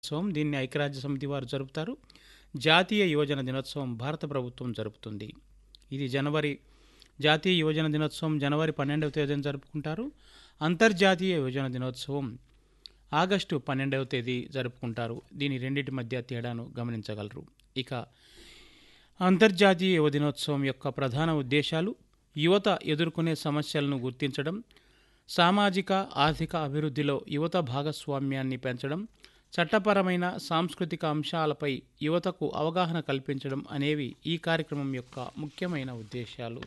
దినోత్సవం దీన్ని ఐక్యరాజ్య సమితి వారు జరుపుతారు జాతీయ యువజన దినోత్సవం భారత ప్రభుత్వం జరుపుతుంది ఇది జనవరి జాతీయ యువజన దినోత్సవం జనవరి పన్నెండవ తేదీన జరుపుకుంటారు అంతర్జాతీయ యువజన దినోత్సవం ఆగస్టు పన్నెండవ తేదీ జరుపుకుంటారు దీని రెండింటి మధ్య తేడాను గమనించగలరు ఇక అంతర్జాతీయ యువ దినోత్సవం యొక్క ప్రధాన ఉద్దేశాలు యువత ఎదుర్కొనే సమస్యలను గుర్తించడం సామాజిక ఆర్థిక అభివృద్ధిలో యువత భాగస్వామ్యాన్ని పెంచడం చట్టపరమైన సాంస్కృతిక అంశాలపై యువతకు అవగాహన కల్పించడం అనేవి ఈ కార్యక్రమం యొక్క ముఖ్యమైన ఉద్దేశాలు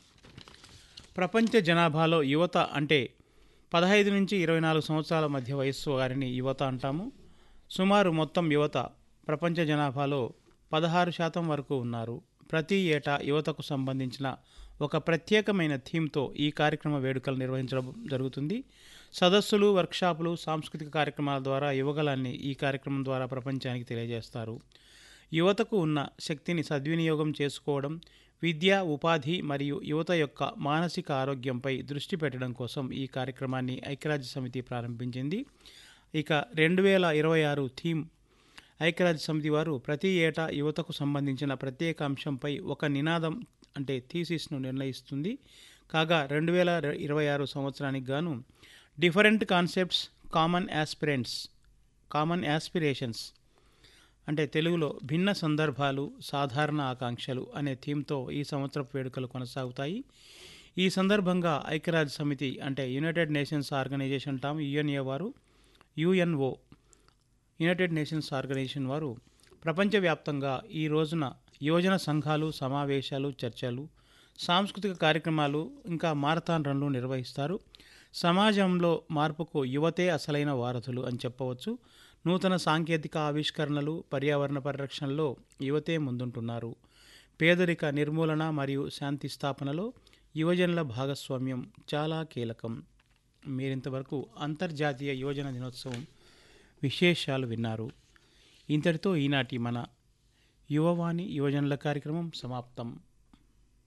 ప్రపంచ జనాభాలో యువత అంటే పదహైదు నుంచి ఇరవై నాలుగు సంవత్సరాల మధ్య వయస్సు వారిని యువత అంటాము సుమారు మొత్తం యువత ప్రపంచ జనాభాలో పదహారు శాతం వరకు ఉన్నారు ప్రతి ఏటా యువతకు సంబంధించిన ఒక ప్రత్యేకమైన థీమ్తో ఈ కార్యక్రమ వేడుకలు నిర్వహించడం జరుగుతుంది సదస్సులు వర్క్షాపులు సాంస్కృతిక కార్యక్రమాల ద్వారా యువగలాన్ని ఈ కార్యక్రమం ద్వారా ప్రపంచానికి తెలియజేస్తారు యువతకు ఉన్న శక్తిని సద్వినియోగం చేసుకోవడం విద్య ఉపాధి మరియు యువత యొక్క మానసిక ఆరోగ్యంపై దృష్టి పెట్టడం కోసం ఈ కార్యక్రమాన్ని ఐక్యరాజ్య సమితి ప్రారంభించింది ఇక రెండు వేల ఇరవై ఆరు థీమ్ ఐక్యరాజ్య సమితి వారు ప్రతి ఏటా యువతకు సంబంధించిన ప్రత్యేక అంశంపై ఒక నినాదం అంటే థీసిస్ను నిర్ణయిస్తుంది కాగా రెండు వేల ఇరవై ఆరు సంవత్సరానికి గాను different concepts common aspirants common aspirations అంటే తెలుగులో భిన్న సందర్భాలు సాధారణ ఆకాంక్షలు అనే థీమ్తో ఈ సంవత్సరపు వేడుకలు కొనసాగుతాయి ఈ సందర్భంగా ఐక్యరాజ్య సమితి అంటే యునైటెడ్ నేషన్స్ ఆర్గనైజేషన్ టామ్ యుఎన్ఏ వారు యుఎన్ఓ యునైటెడ్ నేషన్స్ ఆర్గనైజేషన్ వారు ప్రపంచవ్యాప్తంగా ఈ రోజున యువజన సంఘాలు సమావేశాలు చర్చలు సాంస్కృతిక కార్యక్రమాలు ఇంకా మారథాన్ రన్లు నిర్వహిస్తారు సమాజంలో మార్పుకు యువతే అసలైన వారధులు అని చెప్పవచ్చు నూతన సాంకేతిక ఆవిష్కరణలు పర్యావరణ పరిరక్షణలో యువతే ముందుంటున్నారు పేదరిక నిర్మూలన మరియు శాంతి స్థాపనలో యువజనుల భాగస్వామ్యం చాలా కీలకం మీరింతవరకు అంతర్జాతీయ యువజన దినోత్సవం విశేషాలు విన్నారు ఇంతటితో ఈనాటి మన యువవాణి యువజనుల కార్యక్రమం సమాప్తం